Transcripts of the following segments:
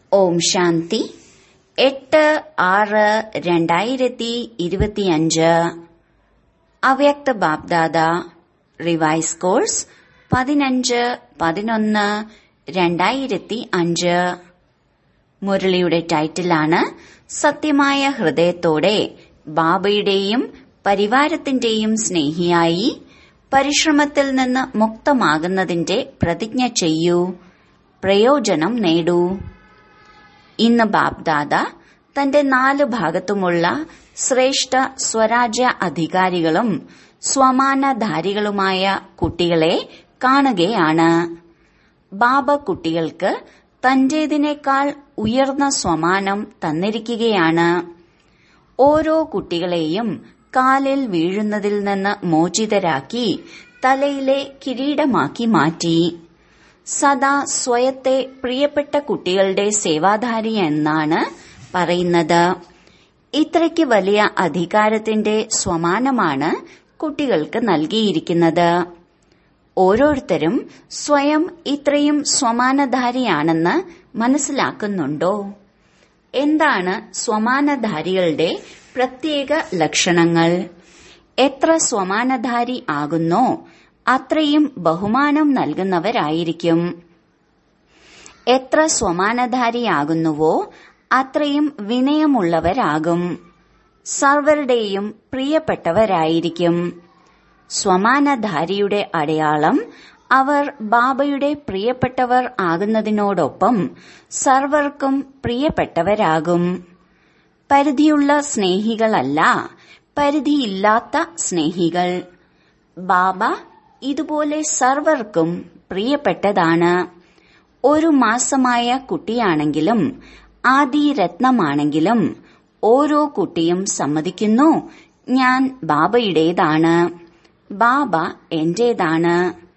ഓം ശാന്തി എട്ട് ആറ് രണ്ടായിരത്തി ഇരുപത്തിയഞ്ച് അവ്യക്ത ബാബ്ദാദ റിവൈസ് കോഴ്സ് പതിനഞ്ച് പതിനൊന്ന് രണ്ടായിരത്തി അഞ്ച് മുരളിയുടെ ടൈറ്റിലാണ് സത്യമായ ഹൃദയത്തോടെ ബാബയുടെയും പരിവാരത്തിന്റെയും സ്നേഹിയായി പരിശ്രമത്തിൽ നിന്ന് മുക്തമാകുന്നതിന്റെ പ്രതിജ്ഞ ചെയ്യൂ പ്രയോജനം നേടൂ ഇന്ന് ബാബ്ദാദ തന്റെ നാല് ഭാഗത്തുമുള്ള ശ്രേഷ്ഠ സ്വരാജ്യ അധികാരികളും സ്വമാനധാരികളുമായ കുട്ടികളെ കാണുകയാണ് ബാബ കുട്ടികൾക്ക് തന്റേതിനേക്കാൾ ഉയർന്ന സ്വമാനം തന്നിരിക്കുകയാണ് ഓരോ കുട്ടികളെയും കാലിൽ വീഴുന്നതിൽ നിന്ന് മോചിതരാക്കി തലയിലെ കിരീടമാക്കി മാറ്റി സദാ സ്വയത്തെ പ്രിയപ്പെട്ട കുട്ടികളുടെ സേവാധാരി എന്നാണ് പറയുന്നത് ഇത്രയ്ക്ക് വലിയ അധികാരത്തിന്റെ സ്വമാനമാണ് കുട്ടികൾക്ക് നൽകിയിരിക്കുന്നത് ഓരോരുത്തരും സ്വയം ഇത്രയും സ്വമാനധാരിയാണെന്ന് മനസ്സിലാക്കുന്നുണ്ടോ എന്താണ് സ്വമാനധാരികളുടെ പ്രത്യേക ലക്ഷണങ്ങൾ എത്ര സ്വമാനധാരി ആകുന്നോ അത്രയും ബഹുമാനം നൽകുന്നവരായിരിക്കും എത്ര സ്വമാനധാരിയാകുന്നുവോ അത്രയും വിനയമുള്ളവരാകും സർവരുടെയും പ്രിയപ്പെട്ടവരായിരിക്കും സ്വമാനധാരിയുടെ അടയാളം അവർ ബാബയുടെ പ്രിയപ്പെട്ടവർ ആകുന്നതിനോടൊപ്പം സർവർക്കും പ്രിയപ്പെട്ടവരാകും പരിധിയുള്ള സ്നേഹികളല്ല പരിധിയില്ലാത്ത സ്നേഹികൾ ബാബ ഇതുപോലെ സർവർക്കും പ്രിയപ്പെട്ടതാണ് ഒരു മാസമായ കുട്ടിയാണെങ്കിലും ആദിരത്നമാണെങ്കിലും ഓരോ കുട്ടിയും സമ്മതിക്കുന്നു ഞാൻ ബാബയുടേതാണ് ബാബ എന്റേതാണ്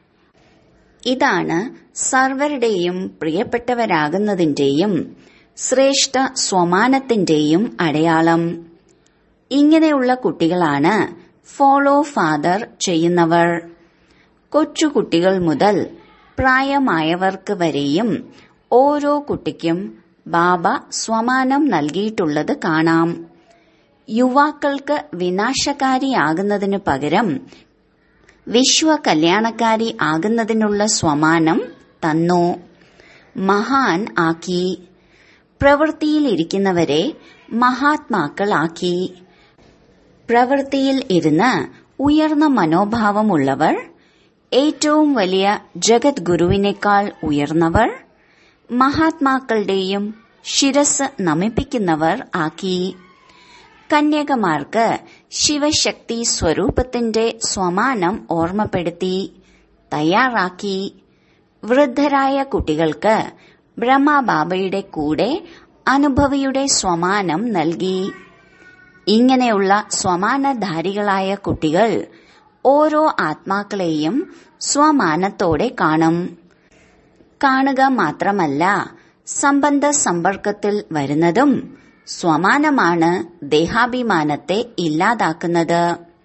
ഇതാണ് സർവരുടെയും പ്രിയപ്പെട്ടവരാകുന്നതിന്റെയും ശ്രേഷ്ഠ സ്വമാനത്തിന്റെയും അടയാളം ഇങ്ങനെയുള്ള കുട്ടികളാണ് ഫോളോ ഫാദർ ചെയ്യുന്നവർ കൊച്ചുകുട്ടികൾ മുതൽ പ്രായമായവർക്ക് വരെയും ഓരോ കുട്ടിക്കും ബാബ സ്വമാനം നൽകിയിട്ടുള്ളത് കാണാം യുവാക്കൾക്ക് വിനാശകാരിയാകുന്നതിനു പകരം വിശ്വ കല്യാണക്കാരി ആകുന്നതിനുള്ള സ്വമാനം തന്നു മഹാൻ ആക്കി പ്രവൃത്തിയിൽ ഇരിക്കുന്നവരെ മഹാത്മാക്കളാക്കി പ്രവൃത്തിയിൽ ഇരുന്ന് ഉയർന്ന മനോഭാവമുള്ളവർ ഏറ്റവും വലിയ ജഗത് ഗുരുവിനേക്കാൾ ഉയർന്നവർ മഹാത്മാക്കളുടെയും ശിരസ് നമിപ്പിക്കുന്നവർ ആക്കി കന്യകമാർക്ക് ശിവശക്തി സ്വരൂപത്തിന്റെ സ്വമാനം ഓർമ്മപ്പെടുത്തി തയ്യാറാക്കി വൃദ്ധരായ കുട്ടികൾക്ക് ബ്രഹ്മബാബയുടെ കൂടെ അനുഭവിയുടെ സ്വമാനം നൽകി ഇങ്ങനെയുള്ള സ്വമാനധാരികളായ കുട്ടികൾ ഓരോ ആത്മാക്കളെയും സ്വമാനത്തോടെ കാണും കാണുക മാത്രമല്ല സംബന്ധ സമ്പർക്കത്തിൽ വരുന്നതും സ്വമാനമാണ് ദേഹാഭിമാനത്തെ ഇല്ലാതാക്കുന്നത്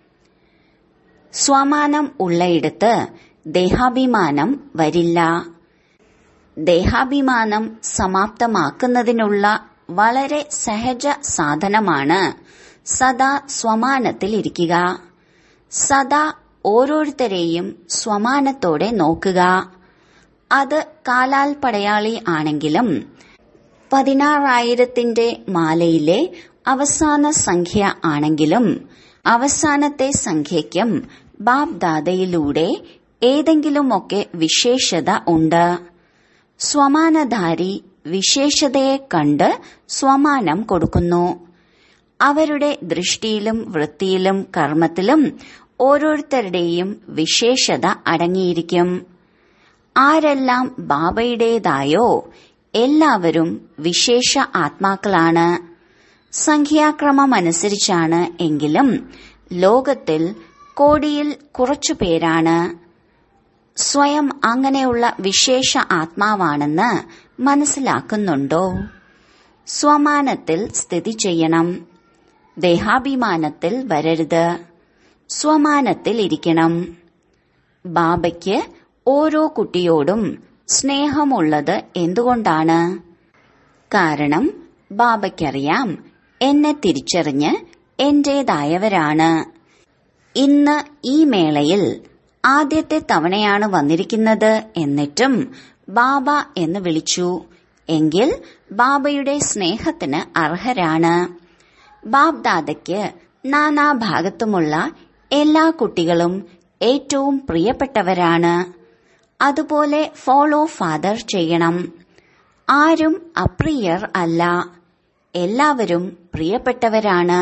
സ്വമാനം ഉള്ളയിടത്ത് ദേഹാഭിമാനം വരില്ല ദേഹാഭിമാനം സമാപ്തമാക്കുന്നതിനുള്ള വളരെ സഹജ സാധനമാണ് സദാ സ്വമാനത്തിലിരിക്കുക സദാ ഓരോരുത്തരെയും സ്വമാനത്തോടെ നോക്കുക അത് കാലാൽ പടയാളി ആണെങ്കിലും പതിനാറായിരത്തിന്റെ മാലയിലെ അവസാന സംഖ്യ ആണെങ്കിലും അവസാനത്തെ സംഖ്യയ്ക്കും ബാബ് ദാദയിലൂടെ ഏതെങ്കിലുമൊക്കെ വിശേഷത ഉണ്ട് സ്വമാനധാരി വിശേഷതയെ കണ്ട് സ്വമാനം കൊടുക്കുന്നു അവരുടെ ദൃഷ്ടിയിലും വൃത്തിയിലും കർമ്മത്തിലും ഓരോരുത്തരുടെയും വിശേഷത അടങ്ങിയിരിക്കും ആരെല്ലാം ബാബയുടേതായോ എല്ലാവരും വിശേഷ ആത്മാക്കളാണ് സംഖ്യാക്രമമനുസരിച്ചാണ് എങ്കിലും ലോകത്തിൽ കോടിയിൽ കുറച്ചു പേരാണ് സ്വയം അങ്ങനെയുള്ള വിശേഷ ആത്മാവാണെന്ന് മനസ്സിലാക്കുന്നുണ്ടോ സ്വമാനത്തിൽ സ്ഥിതി ചെയ്യണം ദേഹാഭിമാനത്തിൽ വരരുത് സ്വമാനത്തിൽ ഇരിക്കണം ബാബയ്ക്ക് ഓരോ കുട്ടിയോടും സ്നേഹമുള്ളത് എന്തുകൊണ്ടാണ് കാരണം ബാബയ്ക്കറിയാം എന്നെ തിരിച്ചറിഞ്ഞ് എന്റേതായവരാണ് ഇന്ന് ഈ മേളയിൽ ആദ്യത്തെ തവണയാണ് വന്നിരിക്കുന്നത് എന്നിട്ടും ബാബ എന്ന് വിളിച്ചു എങ്കിൽ ബാബയുടെ സ്നേഹത്തിന് അർഹരാണ് ബാബ്ദാദയ്ക്ക് നാനാഭാഗത്തുമുള്ള എല്ലാ കുട്ടികളും ഏറ്റവും പ്രിയപ്പെട്ടവരാണ് അതുപോലെ ഫോളോ ഫാദർ ചെയ്യണം ആരും അപ്രിയർ അല്ല എല്ലാവരും പ്രിയപ്പെട്ടവരാണ്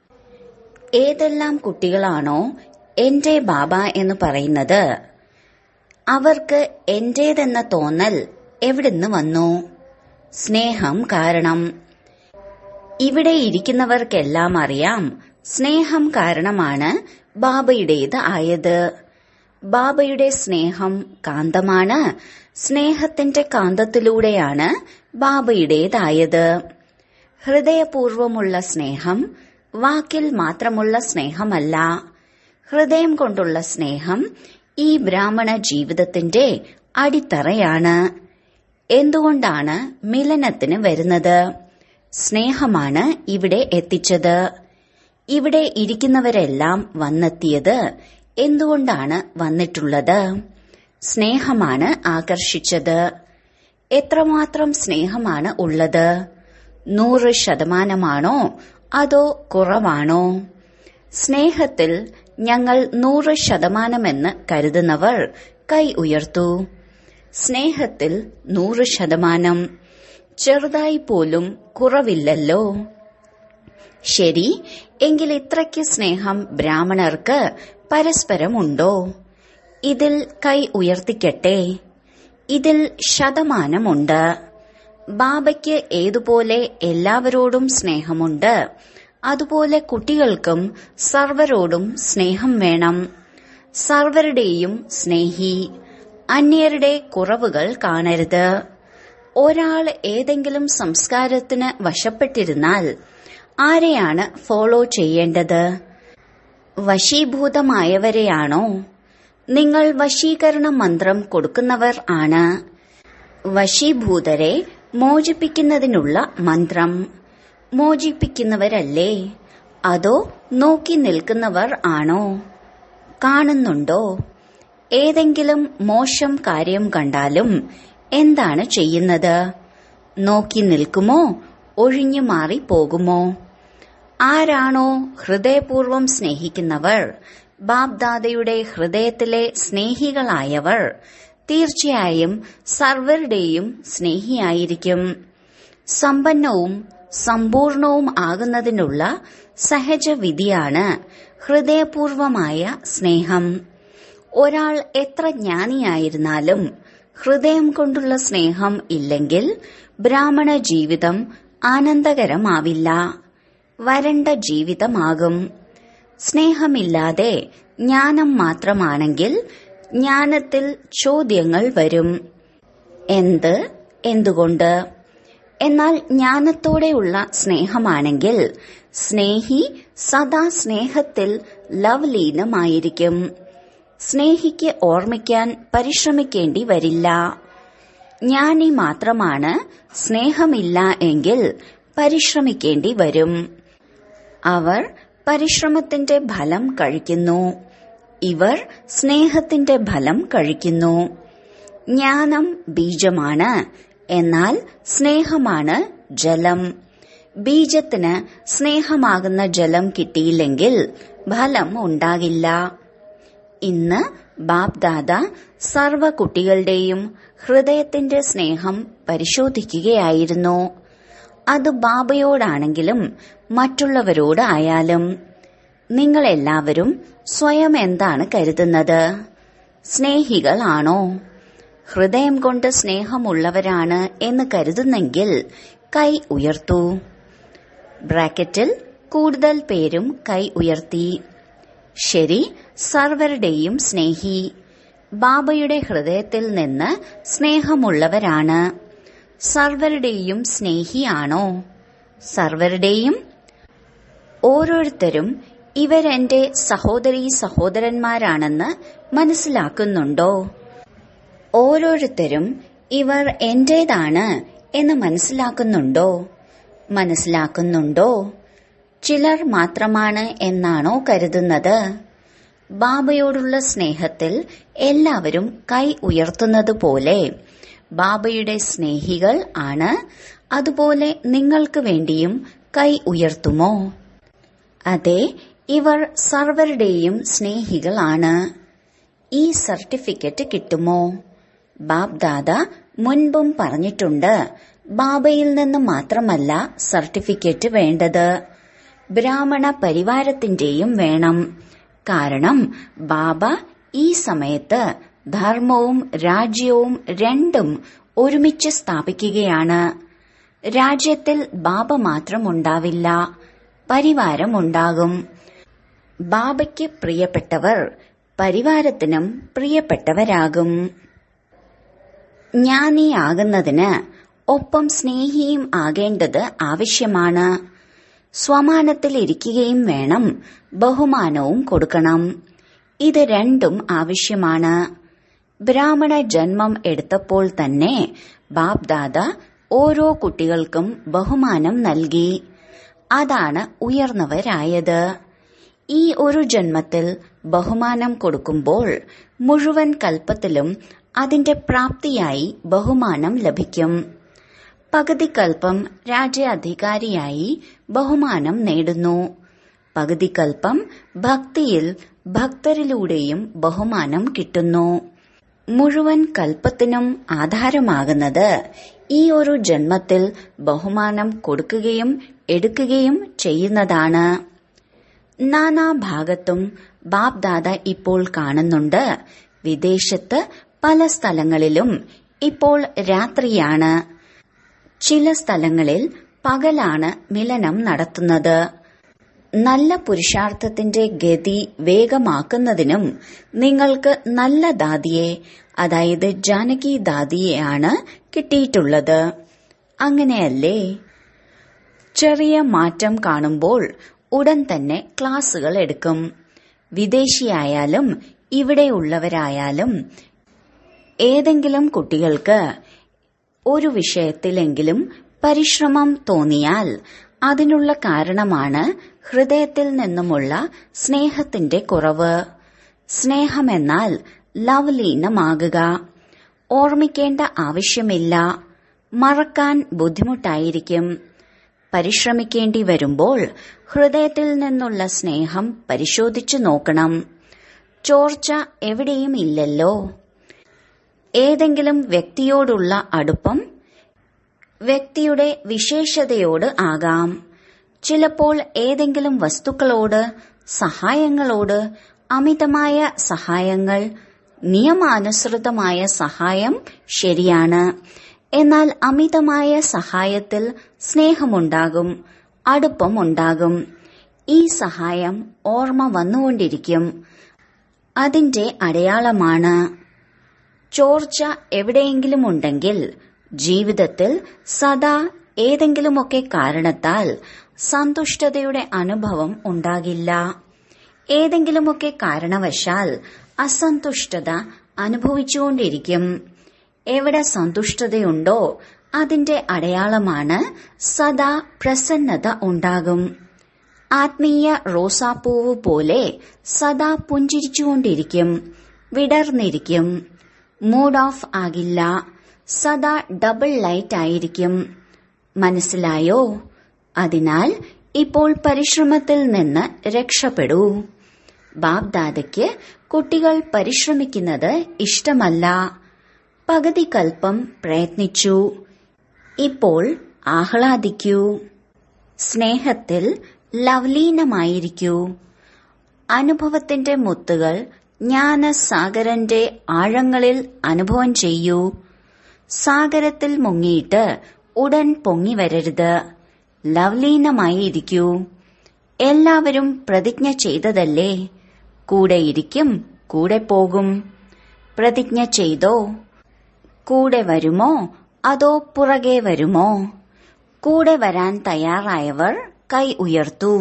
ഏതെല്ലാം കുട്ടികളാണോ എന്റെ ബാബ എന്ന് പറയുന്നത് അവർക്ക് എന്റേതെന്ന തോന്നൽ എവിടുന്ന് വന്നു സ്നേഹം കാരണം ഇവിടെ ഇരിക്കുന്നവർക്കെല്ലാം അറിയാം സ്നേഹം കാരണമാണ് ബാബയുടേത് ആയത് ബാബയുടെ സ്നേഹം കാന്തമാണ് സ്നേഹത്തിന്റെ കാന്തത്തിലൂടെയാണ് ബാബയുടേതായത് ഹൃദയപൂർവമുള്ള സ്നേഹം വാക്കിൽ മാത്രമുള്ള സ്നേഹമല്ല ഹൃദയം കൊണ്ടുള്ള സ്നേഹം ഈ ബ്രാഹ്മണ ജീവിതത്തിന്റെ അടിത്തറയാണ് എന്തുകൊണ്ടാണ് മിലനത്തിന് വരുന്നത് സ്നേഹമാണ് ഇവിടെ എത്തിച്ചത് ഇവിടെ ഇരിക്കുന്നവരെല്ലാം വന്നെത്തിയത് എന്തുകൊണ്ടാണ് വന്നിട്ടുള്ളത് സ്നേഹമാണ് ആകർഷിച്ചത് എത്രമാത്രം സ്നേഹമാണ് ഉള്ളത് നൂറ് ശതമാനമാണോ അതോ കുറവാണോ സ്നേഹത്തിൽ ഞങ്ങൾ നൂറ് ശതമാനമെന്ന് കരുതുന്നവർ കൈ ഉയർത്തു സ്നേഹത്തിൽ നൂറ് ശതമാനം ചെറുതായി പോലും കുറവില്ലല്ലോ ശരി എങ്കിൽ ഇത്രയ്ക്ക് സ്നേഹം ബ്രാഹ്മണർക്ക് പരസ്പരമുണ്ടോ ഇതിൽ കൈ ഉയർത്തിക്കട്ടെ ഇതിൽ ശതമാനമുണ്ട് ബാബയ്ക്ക് ഏതുപോലെ എല്ലാവരോടും സ്നേഹമുണ്ട് അതുപോലെ കുട്ടികൾക്കും സർവരോടും സ്നേഹം വേണം സർവരുടെയും സ്നേഹി അന്യരുടെ കുറവുകൾ കാണരുത് ഒരാൾ ഏതെങ്കിലും സംസ്കാരത്തിന് വശപ്പെട്ടിരുന്നാൽ ആരെയാണ് ഫോളോ ചെയ്യേണ്ടത് വശീഭൂതമായവരെയാണോ നിങ്ങൾ വശീകരണ മന്ത്രം കൊടുക്കുന്നവർ ആണ് വശീഭൂതരെ മോചിപ്പിക്കുന്നതിനുള്ള മന്ത്രം മോചിപ്പിക്കുന്നവരല്ലേ അതോ നോക്കി നിൽക്കുന്നവർ ആണോ കാണുന്നുണ്ടോ ഏതെങ്കിലും മോശം കാര്യം കണ്ടാലും എന്താണ് ചെയ്യുന്നത് നോക്കി നിൽക്കുമോ ഒഴിഞ്ഞു മാറി പോകുമോ ആരാണോ ഹൃദയപൂർവം സ്നേഹിക്കുന്നവർ ബാബ്ദാദയുടെ ഹൃദയത്തിലെ സ്നേഹികളായവർ തീർച്ചയായും സർവരുടെയും സ്നേഹിയായിരിക്കും സമ്പന്നവും സമ്പൂർണവും ആകുന്നതിനുള്ള സഹജവിധിയാണ് ഹൃദയപൂർവമായ സ്നേഹം ഒരാൾ എത്ര ജ്ഞാനിയായിരുന്നാലും ഹൃദയം കൊണ്ടുള്ള സ്നേഹം ഇല്ലെങ്കിൽ ബ്രാഹ്മണ ജീവിതം ആനന്ദകരമാവില്ല വരണ്ട ജീവിതമാകും സ്നേഹമില്ലാതെ ജ്ഞാനം മാത്രമാണെങ്കിൽ ജ്ഞാനത്തിൽ ചോദ്യങ്ങൾ വരും എന്ത് എന്തുകൊണ്ട് എന്നാൽ ജ്ഞാനത്തോടെയുള്ള സ്നേഹമാണെങ്കിൽ സ്നേഹി സദാ സ്നേഹത്തിൽ ലവ്ലീനമായിരിക്കും സ്നേഹിക്ക് ഓർമ്മിക്കാൻ പരിശ്രമിക്കേണ്ടി വരില്ല ജ്ഞാനി മാത്രമാണ് സ്നേഹമില്ല എങ്കിൽ പരിശ്രമിക്കേണ്ടി വരും അവർ പരിശ്രമത്തിന്റെ ഫലം കഴിക്കുന്നു ഇവർ സ്നേഹത്തിന്റെ ഫലം കഴിക്കുന്നു ജ്ഞാനം ബീജമാണ് എന്നാൽ സ്നേഹമാണ് ജലം ബീജത്തിന് സ്നേഹമാകുന്ന ജലം കിട്ടിയില്ലെങ്കിൽ ഫലം ഉണ്ടാകില്ല ഇന്ന് ബാപ്ദാദ സർവ കുട്ടികളുടെയും ഹൃദയത്തിന്റെ സ്നേഹം പരിശോധിക്കുകയായിരുന്നു അത് ബാബയോടാണെങ്കിലും മറ്റുള്ളവരോട് ആയാലും നിങ്ങളെല്ലാവരും സ്വയം എന്താണ് കരുതുന്നത് സ്നേഹികളാണോ ഹൃദയം കൊണ്ട് സ്നേഹമുള്ളവരാണ് എന്ന് കരുതുന്നെങ്കിൽ കൈ ഉയർത്തൂ ബ്രാക്കറ്റിൽ കൂടുതൽ പേരും കൈ ഉയർത്തി ശരി സർവരുടെയും സ്നേഹി ബാബയുടെ ഹൃദയത്തിൽ നിന്ന് സ്നേഹമുള്ളവരാണ് സർവരുടെയും സ്നേഹിയാണോ സർവരുടെയും ഓരോരുത്തരും ഇവരെന്റെ സഹോദരീ സഹോദരന്മാരാണെന്ന് മനസ്സിലാക്കുന്നുണ്ടോ ഓരോരുത്തരും ഇവർ എന്റേതാണ് എന്ന് മനസ്സിലാക്കുന്നുണ്ടോ മനസ്സിലാക്കുന്നുണ്ടോ ചിലർ മാത്രമാണ് എന്നാണോ കരുതുന്നത് ബാബയോടുള്ള സ്നേഹത്തിൽ എല്ലാവരും കൈ ഉയർത്തുന്നത് പോലെ ബാബയുടെ സ്നേഹികൾ ആണ് അതുപോലെ നിങ്ങൾക്ക് വേണ്ടിയും കൈ ഉയർത്തുമോ അതെ ഇവർ സർവരുടെയും സ്നേഹികളാണ് ഈ സർട്ടിഫിക്കറ്റ് കിട്ടുമോ ബാബ് ദാദ മുൻപും പറഞ്ഞിട്ടുണ്ട് ബാബയിൽ നിന്ന് മാത്രമല്ല സർട്ടിഫിക്കറ്റ് വേണ്ടത് ബ്രാഹ്മണ പരിവാരത്തിന്റെയും വേണം കാരണം ബാബ ഈ സമയത്ത് ധർമ്മവും രാജ്യവും രണ്ടും ഒരുമിച്ച് സ്ഥാപിക്കുകയാണ് രാജ്യത്തിൽ ബാബ മാത്രം ഉണ്ടാവില്ല പരിവാരമുണ്ടാകും ബാബയ്ക്ക് പ്രിയപ്പെട്ടവർ പരിവാരത്തിനും പ്രിയപ്പെട്ടവരാകും ജ്ഞാനിയാകുന്നതിന് ഒപ്പം സ്നേഹിയും ആകേണ്ടത് ആവശ്യമാണ് സ്വമാനത്തിൽ ഇരിക്കുകയും വേണം ബഹുമാനവും കൊടുക്കണം ഇത് രണ്ടും ആവശ്യമാണ് ബ്രാഹ്മണ ജന്മം എടുത്തപ്പോൾ തന്നെ ബാബ് ദാദ ഓരോ കുട്ടികൾക്കും ബഹുമാനം നൽകി അതാണ് ഉയർന്നവരായത് ഈ ഒരു ജന്മത്തിൽ ബഹുമാനം കൊടുക്കുമ്പോൾ മുഴുവൻ കൽപ്പത്തിലും അതിന്റെ പ്രാപ്തിയായി ബഹുമാനം ലഭിക്കും പകുതി കൽപ്പം രാജ്യാധികാരിയായി ബഹുമാനം നേടുന്നു പകുതി കൽപ്പം ഭക്തിയിൽ ഭക്തരിലൂടെയും ബഹുമാനം കിട്ടുന്നു മുഴുവൻ കൽപ്പത്തിനും ആധാരമാകുന്നത് ഈ ഒരു ജന്മത്തിൽ ബഹുമാനം കൊടുക്കുകയും എടുക്കുകയും ചെയ്യുന്നതാണ് നാനാഭാഗത്തും ബാബ് ദാദ ഇപ്പോൾ കാണുന്നുണ്ട് വിദേശത്ത് പല സ്ഥലങ്ങളിലും ഇപ്പോൾ രാത്രിയാണ് ചില സ്ഥലങ്ങളിൽ പകലാണ് മിലനം നടത്തുന്നത് നല്ല പുരുഷാർത്ഥത്തിന്റെ ഗതി വേഗമാക്കുന്നതിനും നിങ്ങൾക്ക് നല്ല ദാദിയെ അതായത് ജാനകി ദാദിയെയാണ് കിട്ടിയിട്ടുള്ളത് അങ്ങനെയല്ലേ ചെറിയ മാറ്റം കാണുമ്പോൾ ഉടൻ തന്നെ ക്ലാസുകൾ എടുക്കും വിദേശിയായാലും ഇവിടെയുള്ളവരായാലും ഏതെങ്കിലും കുട്ടികൾക്ക് ഒരു വിഷയത്തിലെങ്കിലും പരിശ്രമം തോന്നിയാൽ അതിനുള്ള കാരണമാണ് ഹൃദയത്തിൽ നിന്നുമുള്ള സ്നേഹത്തിന്റെ കുറവ് സ്നേഹമെന്നാൽ ലവ്ലീനമാകുക ഓർമ്മിക്കേണ്ട ആവശ്യമില്ല മറക്കാൻ ബുദ്ധിമുട്ടായിരിക്കും പരിശ്രമിക്കേണ്ടി വരുമ്പോൾ ഹൃദയത്തിൽ നിന്നുള്ള സ്നേഹം പരിശോധിച്ചു നോക്കണം ചോർച്ച എവിടെയും ഇല്ലല്ലോ ഏതെങ്കിലും വ്യക്തിയോടുള്ള അടുപ്പം വ്യക്തിയുടെ വിശേഷതയോട് ആകാം ചിലപ്പോൾ ഏതെങ്കിലും വസ്തുക്കളോട് സഹായങ്ങളോട് അമിതമായ സഹായങ്ങൾ നിയമാനുസൃതമായ സഹായം ശരിയാണ് എന്നാൽ അമിതമായ സഹായത്തിൽ സ്നേഹമുണ്ടാകും അടുപ്പം ഉണ്ടാകും ഈ സഹായം ഓർമ്മ വന്നുകൊണ്ടിരിക്കും അതിന്റെ അടയാളമാണ് ചോർച്ച എവിടെയെങ്കിലും ഉണ്ടെങ്കിൽ ജീവിതത്തിൽ സദാ ഏതെങ്കിലുമൊക്കെ കാരണത്താൽ സന്തുഷ്ടതയുടെ അനുഭവം ഉണ്ടാകില്ല ഏതെങ്കിലുമൊക്കെ കാരണവശാൽ അസന്തുഷ്ടത അനുഭവിച്ചുകൊണ്ടിരിക്കും എവിടെ സന്തുഷ്ടതയുണ്ടോ അതിന്റെ അടയാളമാണ് സദാ പ്രസന്നത ഉണ്ടാകും ആത്മീയ റോസാപ്പൂവ് പോലെ സദാ പുഞ്ചിരിച്ചുകൊണ്ടിരിക്കും വിടർന്നിരിക്കും മൂഡ് ഓഫ് ആകില്ല സദാ ഡബിൾ ലൈറ്റ് ആയിരിക്കും മനസ്സിലായോ അതിനാൽ ഇപ്പോൾ പരിശ്രമത്തിൽ നിന്ന് രക്ഷപ്പെടൂ ബാബ്ദാദയ്ക്ക് കുട്ടികൾ പരിശ്രമിക്കുന്നത് ഇഷ്ടമല്ല പകുതി കൽപ്പം പ്രയത്നിച്ചു ഇപ്പോൾ ആഹ്ലാദിക്കൂ സ്നേഹത്തിൽ ലവ്ലീനമായിരിക്കൂ അനുഭവത്തിന്റെ മുത്തുകൾ ജ്ഞാനസാഗരന്റെ ആഴങ്ങളിൽ അനുഭവം ചെയ്യൂ സാഗരത്തിൽ മുങ്ങിയിട്ട് ഉടൻ പൊങ്ങി വരരുത് ലവ്ലീനമായിരിക്കൂ എല്ലാവരും പ്രതിജ്ഞ ചെയ്തതല്ലേ കൂടെയിരിക്കും കൂടെ പോകും പ്രതിജ്ഞ ചെയ്തോ കൂടെ വരുമോ അതോ പുറകെ വരുമോ കൂടെ വരാൻ തയ്യാറായവർ കൈ ഉയർത്തൂ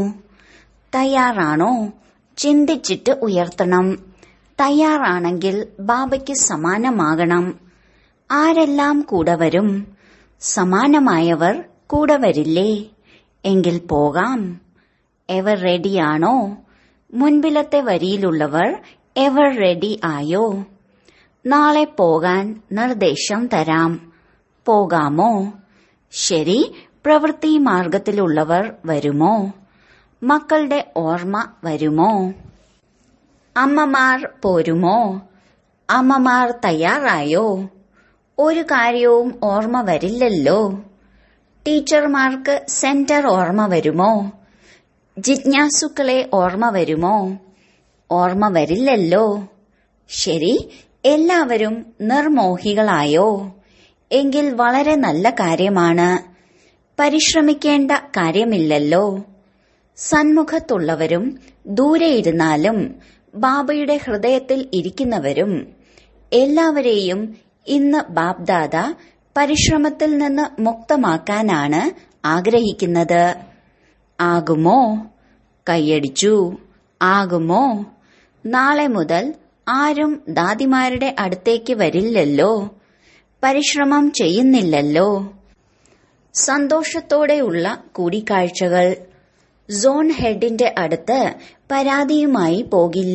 തയ്യാറാണോ ചിന്തിച്ചിട്ട് ഉയർത്തണം തയ്യാറാണെങ്കിൽ ബാബയ്ക്ക് സമാനമാകണം ആരെല്ലാം കൂടെ വരും സമാനമായവർ കൂടെ വരില്ലേ എങ്കിൽ പോകാം എവർ റെഡിയാണോ മുൻപിലത്തെ വരിയിലുള്ളവർ എവർ റെഡി ആയോ നാളെ പോകാൻ നിർദ്ദേശം തരാം പോകാമോ ശരി പ്രവൃത്തി മാർഗത്തിലുള്ളവർ വരുമോ മക്കളുടെ ഓർമ്മ വരുമോ അമ്മമാർ പോരുമോ അമ്മമാർ തയ്യാറായോ ഒരു കാര്യവും ഓർമ്മ വരില്ലല്ലോ ടീച്ചർമാർക്ക് സെന്റർ ഓർമ്മ വരുമോ ജിജ്ഞാസുക്കളെ ഓർമ്മ വരുമോ ഓർമ്മ വരില്ലല്ലോ ശരി എല്ലാവരും നിർമോഹികളായോ എങ്കിൽ വളരെ നല്ല കാര്യമാണ് പരിശ്രമിക്കേണ്ട കാര്യമില്ലല്ലോ സന്മുഖത്തുള്ളവരും ദൂരെ ഇരുന്നാലും ബാബയുടെ ഹൃദയത്തിൽ ഇരിക്കുന്നവരും എല്ലാവരെയും ഇന്ന് ബാബ്ദാദ പരിശ്രമത്തിൽ നിന്ന് മുക്തമാക്കാനാണ് ആഗ്രഹിക്കുന്നത് ആകുമോ കൈയടിച്ചു ആകുമോ നാളെ മുതൽ ആരും ദാദിമാരുടെ അടുത്തേക്ക് വരില്ലല്ലോ പരിശ്രമം ചെയ്യുന്നില്ലല്ലോ സന്തോഷത്തോടെയുള്ള കൂടിക്കാഴ്ചകൾ സോൺ ഹെഡിന്റെ അടുത്ത് പരാതിയുമായി പോകില്ല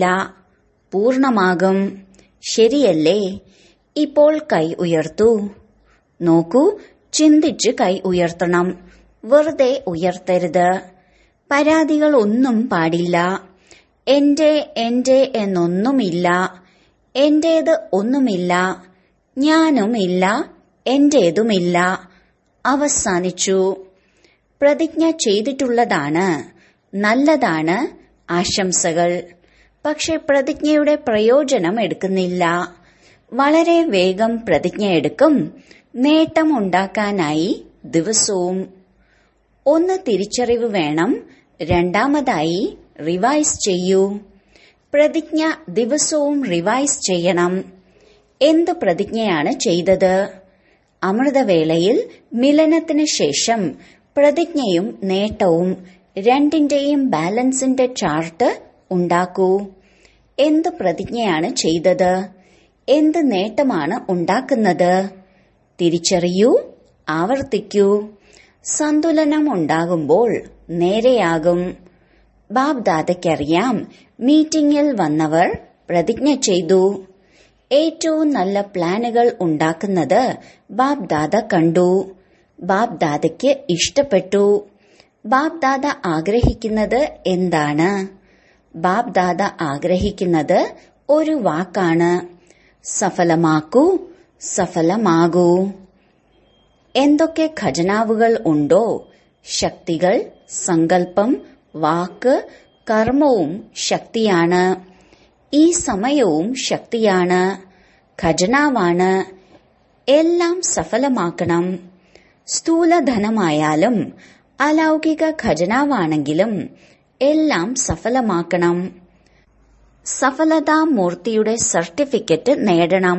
പൂർണമാകും ശരിയല്ലേ ഇപ്പോൾ കൈ ഉയർത്തൂ നോക്കൂ ചിന്തിച്ച് കൈ ഉയർത്തണം വെറുതെ ഉയർത്തരുത് പരാതികൾ ഒന്നും പാടില്ല എന്റെ എന്റെ എന്നൊന്നുമില്ല എന്റേത് ഒന്നുമില്ല ഞാനുമില്ല എന്റേതുമില്ല അവസാനിച്ചു പ്രതിജ്ഞ ചെയ്തിട്ടുള്ളതാണ് നല്ലതാണ് ആശംസകൾ പക്ഷെ പ്രതിജ്ഞയുടെ പ്രയോജനം എടുക്കുന്നില്ല വളരെ വേഗം പ്രതിജ്ഞ എടുക്കും നേട്ടം ഉണ്ടാക്കാനായി ദിവസവും ഒന്ന് തിരിച്ചറിവ് വേണം രണ്ടാമതായി റിവൈസ് ചെയ്യൂ പ്രതിജ്ഞ ദിവസവും റിവൈസ് ചെയ്യണം എന്ത് പ്രതിജ്ഞയാണ് ചെയ്തത് അമൃതവേളയിൽ മിലനത്തിന് ശേഷം പ്രതിജ്ഞയും നേട്ടവും രണ്ടിന്റെയും ബാലൻസിന്റെ ചാർട്ട് ഉണ്ടാക്കൂ എന്ത് പ്രതിജ്ഞയാണ് ചെയ്തത് എന്ത് നേട്ടമാണ് ഉണ്ടാക്കുന്നത് തിരിച്ചറിയൂ ആവർത്തിക്കൂ സന്തുലനം ഉണ്ടാകുമ്പോൾ നേരെയാകും ബാബ്ദാദയ്ക്കറിയാം മീറ്റിംഗിൽ വന്നവർ പ്രതിജ്ഞ ചെയ്തു ഏറ്റവും നല്ല പ്ലാനുകൾ ഉണ്ടാക്കുന്നത് ബാബ്ദാദ കണ്ടു ബാബ്ദാദയ്ക്ക് ഇഷ്ടപ്പെട്ടു ബാബ്ദാദ ആഗ്രഹിക്കുന്നത് എന്താണ് ബാബ്ദാദ ആഗ്രഹിക്കുന്നത് ഒരു വാക്കാണ് സഫലമാക്കൂ സഫലമാകൂ എന്തൊക്കെ ഖജനാവുകൾ ഉണ്ടോ ശക്തികൾ സങ്കല്പം വാക്ക് കർമ്മവും ശക്തിയാണ് ഈ സമയവും ശക്തിയാണ് ഖജനാവാണ് എല്ലാം സഫലമാക്കണം സ്ഥൂലധനമായാലും അലൗകിക ഖജനാവാണെങ്കിലും എല്ലാം സഫലമാക്കണം സഫലതാമൂർത്തിയുടെ സർട്ടിഫിക്കറ്റ് നേടണം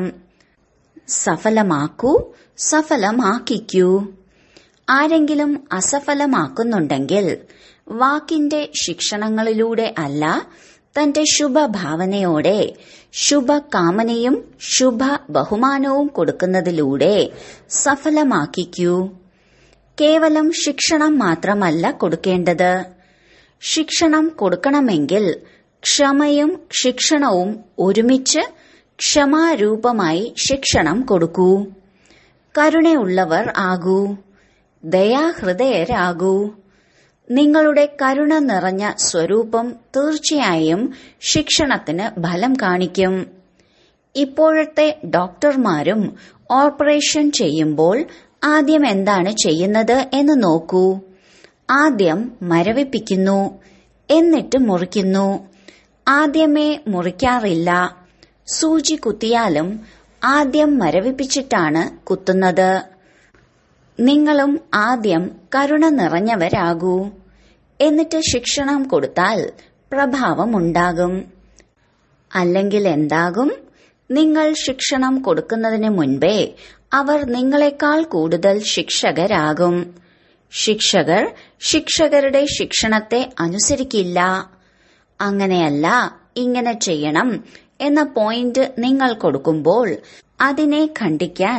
സഫലമാക്കൂ സഫലമാക്കിക്കൂ ആരെങ്കിലും അസഫലമാക്കുന്നുണ്ടെങ്കിൽ വാക്കിന്റെ ശിക്ഷണങ്ങളിലൂടെ അല്ല തന്റെ ശുഭഭാവനയോടെ ശുഭകാമനയും ശുഭ ബഹുമാനവും കൊടുക്കുന്നതിലൂടെ സഫലമാക്കിക്കൂ കേവലം ശിക്ഷണം മാത്രമല്ല കൊടുക്കേണ്ടത് ശിക്ഷണം കൊടുക്കണമെങ്കിൽ ക്ഷമയും ശിക്ഷണവും ഒരുമിച്ച് ക്ഷമാരൂപമായി ശിക്ഷണം കൊടുക്കൂ കരുണയുള്ളവർ ആകൂ ദയാഹൃദയരാകൂ നിങ്ങളുടെ കരുണ നിറഞ്ഞ സ്വരൂപം തീർച്ചയായും ശിക്ഷണത്തിന് ഫലം കാണിക്കും ഇപ്പോഴത്തെ ഡോക്ടർമാരും ഓപ്പറേഷൻ ചെയ്യുമ്പോൾ ആദ്യം എന്താണ് ചെയ്യുന്നത് എന്ന് നോക്കൂ ആദ്യം മരവിപ്പിക്കുന്നു എന്നിട്ട് മുറിക്കുന്നു ആദ്യമേ മുറിക്കാറില്ല സൂചി കുത്തിയാലും ആദ്യം മരവിപ്പിച്ചിട്ടാണ് കുത്തുന്നത് നിങ്ങളും ആദ്യം കരുണ നിറഞ്ഞവരാകൂ എന്നിട്ട് ശിക്ഷണം കൊടുത്താൽ പ്രഭാവമുണ്ടാകും അല്ലെങ്കിൽ എന്താകും നിങ്ങൾ ശിക്ഷണം കൊടുക്കുന്നതിന് മുൻപേ അവർ നിങ്ങളെക്കാൾ കൂടുതൽ ശിക്ഷകരാകും ശിക്ഷകർ ശിക്ഷകരുടെ ശിക്ഷണത്തെ അനുസരിക്കില്ല അങ്ങനെയല്ല ഇങ്ങനെ ചെയ്യണം എന്ന പോയിന്റ് നിങ്ങൾ കൊടുക്കുമ്പോൾ അതിനെ ഖണ്ഡിക്കാൻ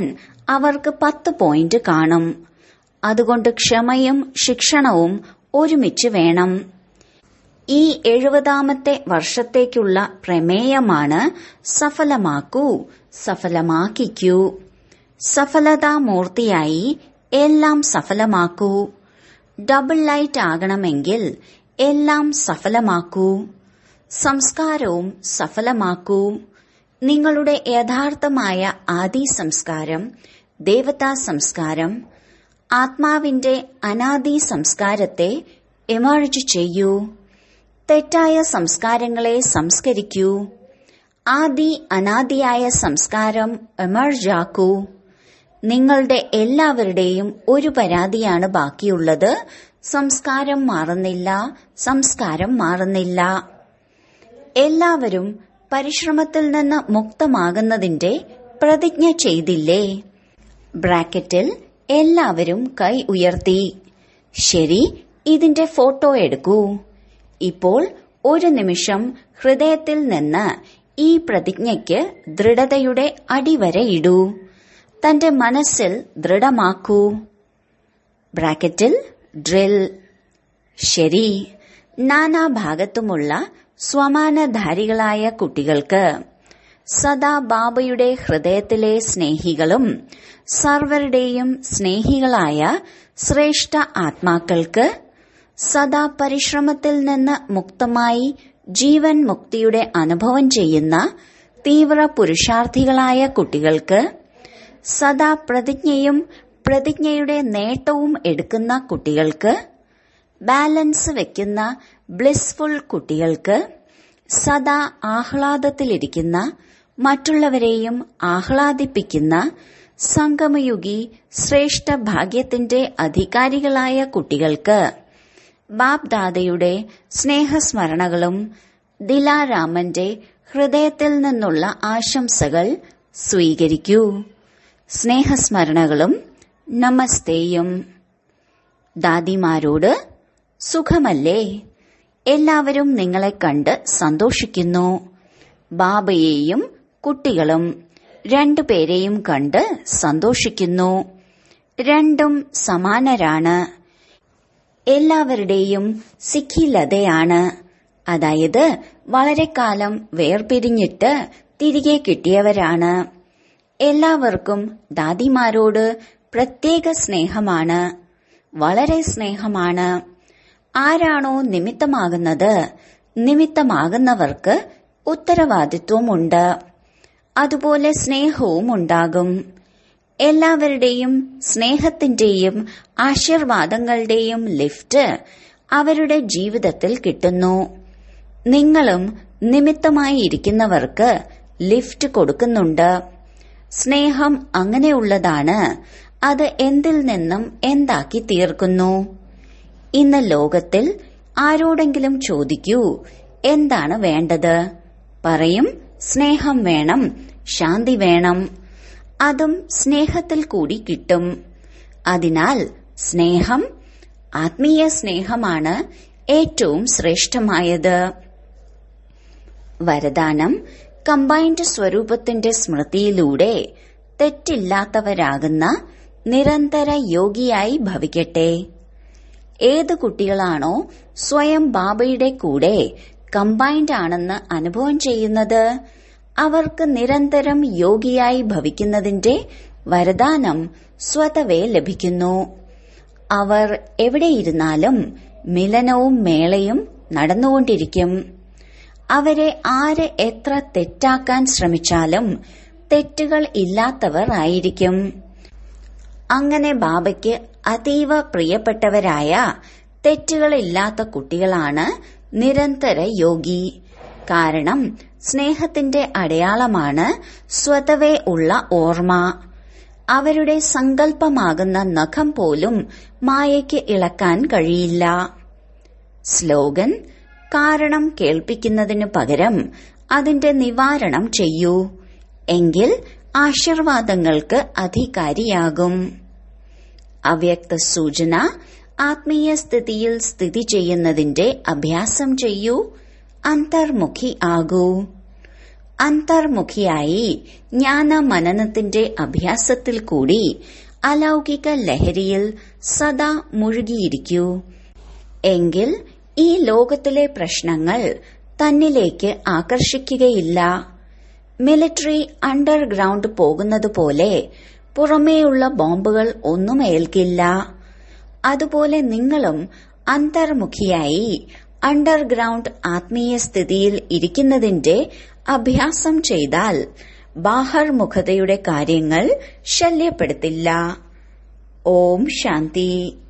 അവർക്ക് പത്ത് പോയിന്റ് കാണും അതുകൊണ്ട് ക്ഷമയും ശിക്ഷണവും ഒരുമിച്ച് വേണം ഈ എഴുപതാമത്തെ വർഷത്തേക്കുള്ള പ്രമേയമാണ് സഫലമാക്കൂ സഫലമാക്കിക്കൂ സഫലതാമൂർത്തിയായി എല്ലാം സഫലമാക്കൂ ഡബിൾ ലൈറ്റ് ആകണമെങ്കിൽ എല്ലാം സഫലമാക്കൂ സംസ്കാരവും സഫലമാക്കൂ നിങ്ങളുടെ യഥാർത്ഥമായ ആദി സംസ്കാരം ദേവതാ സംസ്കാരം ആത്മാവിന്റെ അനാദി സംസ്കാരത്തെ എമർജ് ചെയ്യൂ തെറ്റായ സംസ്കാരങ്ങളെ സംസ്കരിക്കൂ ആദി അനാദിയായ സംസ്കാരം എമർജാക്കൂ നിങ്ങളുടെ എല്ലാവരുടെയും ഒരു പരാതിയാണ് ബാക്കിയുള്ളത് സംസ്കാരം മാറുന്നില്ല സംസ്കാരം മാറുന്നില്ല എല്ലാവരും പരിശ്രമത്തിൽ നിന്ന് മുക്തമാകുന്നതിന്റെ പ്രതിജ്ഞ ചെയ്തില്ലേ ബ്രാക്കറ്റിൽ എല്ലാവരും കൈ ഉയർത്തി ശരി ഇതിന്റെ ഫോട്ടോ എടുക്കൂ ഇപ്പോൾ ഒരു നിമിഷം ഹൃദയത്തിൽ നിന്ന് ഈ പ്രതിജ്ഞയ്ക്ക് ദൃഢതയുടെ അടിവരയിടൂ തന്റെ മനസ്സിൽ ദൃഢമാക്കൂ ബ്രാക്കറ്റിൽ ഡ്രിൽ ശരി നാനാഭാഗത്തുമുള്ള സ്വമാനധാരികളായ കുട്ടികൾക്ക് സദാ ബാബയുടെ ഹൃദയത്തിലെ സ്നേഹികളും സർവരുടെയും സ്നേഹികളായ ശ്രേഷ്ഠ ആത്മാക്കൾക്ക് സദാ പരിശ്രമത്തിൽ നിന്ന് മുക്തമായി ജീവൻ മുക്തിയുടെ അനുഭവം ചെയ്യുന്ന തീവ്ര പുരുഷാർത്ഥികളായ കുട്ടികൾക്ക് സദാ പ്രതിജ്ഞയും പ്രതിജ്ഞയുടെ നേട്ടവും എടുക്കുന്ന കുട്ടികൾക്ക് ബാലൻസ് വെക്കുന്ന ബ്ലിസ്ഫുൾ കുട്ടികൾക്ക് സദാ ആഹ്ലാദത്തിലിരിക്കുന്ന മറ്റുള്ളവരെയും ആഹ്ലാദിപ്പിക്കുന്ന സംഗമയുഗി ശ്രേഷ്ഠ ഭാഗ്യത്തിന്റെ അധികാരികളായ കുട്ടികൾക്ക് ബാബ് ദാദയുടെ സ്നേഹസ്മരണകളും ദിലാരാമന്റെ ഹൃദയത്തിൽ നിന്നുള്ള ആശംസകൾ സ്വീകരിക്കൂ സ്നേഹസ്മരണകളും നമസ്തേയും ദാദിമാരോട് സുഖമല്ലേ എല്ലാവരും നിങ്ങളെ കണ്ട് സന്തോഷിക്കുന്നു ബാബയെയും കുട്ടികളും രണ്ടുപേരെയും കണ്ട് സന്തോഷിക്കുന്നു രണ്ടും സമാനരാണ് എല്ലാവരുടെയും സിഖിലതയാണ് അതായത് വളരെ കാലം വേർപിരിഞ്ഞിട്ട് തിരികെ കിട്ടിയവരാണ് എല്ലാവർക്കും ദാദിമാരോട് പ്രത്യേക സ്നേഹമാണ് വളരെ സ്നേഹമാണ് ആരാണോ നിമിത്തമാകുന്നത് നിമിത്തമാകുന്നവർക്ക് ഉത്തരവാദിത്വമുണ്ട് അതുപോലെ സ്നേഹവും ഉണ്ടാകും എല്ലാവരുടെയും സ്നേഹത്തിന്റെയും ആശീർവാദങ്ങളുടെയും ലിഫ്റ്റ് അവരുടെ ജീവിതത്തിൽ കിട്ടുന്നു നിങ്ങളും നിമിത്തമായി ഇരിക്കുന്നവർക്ക് ലിഫ്റ്റ് കൊടുക്കുന്നുണ്ട് സ്നേഹം അങ്ങനെയുള്ളതാണ് അത് എന്തിൽ നിന്നും എന്താക്കി തീർക്കുന്നു ഇന്ന് ലോകത്തിൽ ആരോടെങ്കിലും ചോദിക്കൂ എന്താണ് വേണ്ടത് പറയും സ്നേഹം വേണം ശാന്തി വേണം അതും സ്നേഹത്തിൽ കൂടി കിട്ടും അതിനാൽ സ്നേഹം ആത്മീയ സ്നേഹമാണ് ഏറ്റവും ശ്രേഷ്ഠമായത് വരദാനം കമ്പൈൻഡ് സ്വരൂപത്തിന്റെ സ്മൃതിയിലൂടെ തെറ്റില്ലാത്തവരാകുന്ന നിരന്തര യോഗിയായി ഭവിക്കട്ടെ ഏത് കുട്ടികളാണോ സ്വയം ബാബയുടെ കൂടെ കമ്പൈൻഡ് ആണെന്ന് അനുഭവം ചെയ്യുന്നത് അവർക്ക് നിരന്തരം യോഗിയായി ഭവിക്കുന്നതിന്റെ വരദാനം സ്വതവേ ലഭിക്കുന്നു അവർ എവിടെയിരുന്നാലും മിലനവും മേളയും നടന്നുകൊണ്ടിരിക്കും അവരെ ആര് എത്ര തെറ്റാക്കാൻ ശ്രമിച്ചാലും തെറ്റുകൾ ഇല്ലാത്തവർ ആയിരിക്കും അങ്ങനെ ബാബയ്ക്ക് അതീവ പ്രിയപ്പെട്ടവരായ തെറ്റുകളില്ലാത്ത കുട്ടികളാണ് നിരന്തര യോഗി കാരണം സ്നേഹത്തിന്റെ അടയാളമാണ് സ്വതവേ ഉള്ള ഓർമ്മ അവരുടെ സങ്കല്പമാകുന്ന നഖം പോലും മായയ്ക്ക് ഇളക്കാൻ കഴിയില്ല സ്ലോഗൻ കാരണം കേൾപ്പിക്കുന്നതിനു പകരം അതിന്റെ നിവാരണം ചെയ്യൂ എങ്കിൽ ആശീർവാദങ്ങൾക്ക് അധികാരിയാകും അവ്യക്ത സൂചന ആത്മീയ സ്ഥിതിയിൽ സ്ഥിതി ചെയ്യുന്നതിന്റെ അഭ്യാസം ചെയ്യൂ അന്തർമുഖി ആകൂ അന്തർമുഖിയായി ജ്ഞാന മനനത്തിന്റെ അഭ്യാസത്തിൽ കൂടി അലൗകിക ലഹരിയിൽ സദാ മുഴുകിയിരിക്കൂ എങ്കിൽ ഈ ലോകത്തിലെ പ്രശ്നങ്ങൾ തന്നിലേക്ക് ആകർഷിക്കുകയില്ല മിലിറ്ററി അണ്ടർഗ്രൗണ്ട് പോകുന്നത് പോലെ പുറമേയുള്ള ബോംബുകൾ ഒന്നും ഏൽക്കില്ല അതുപോലെ നിങ്ങളും അന്തർമുഖിയായി അണ്ടർഗ്രൗണ്ട് ആത്മീയ സ്ഥിതിയിൽ ഇരിക്കുന്നതിന്റെ അഭ്യാസം ചെയ്താൽ ബാഹർമുഖതയുടെ കാര്യങ്ങൾ ശല്യപ്പെടുത്തില്ല ഓം ശാന്തി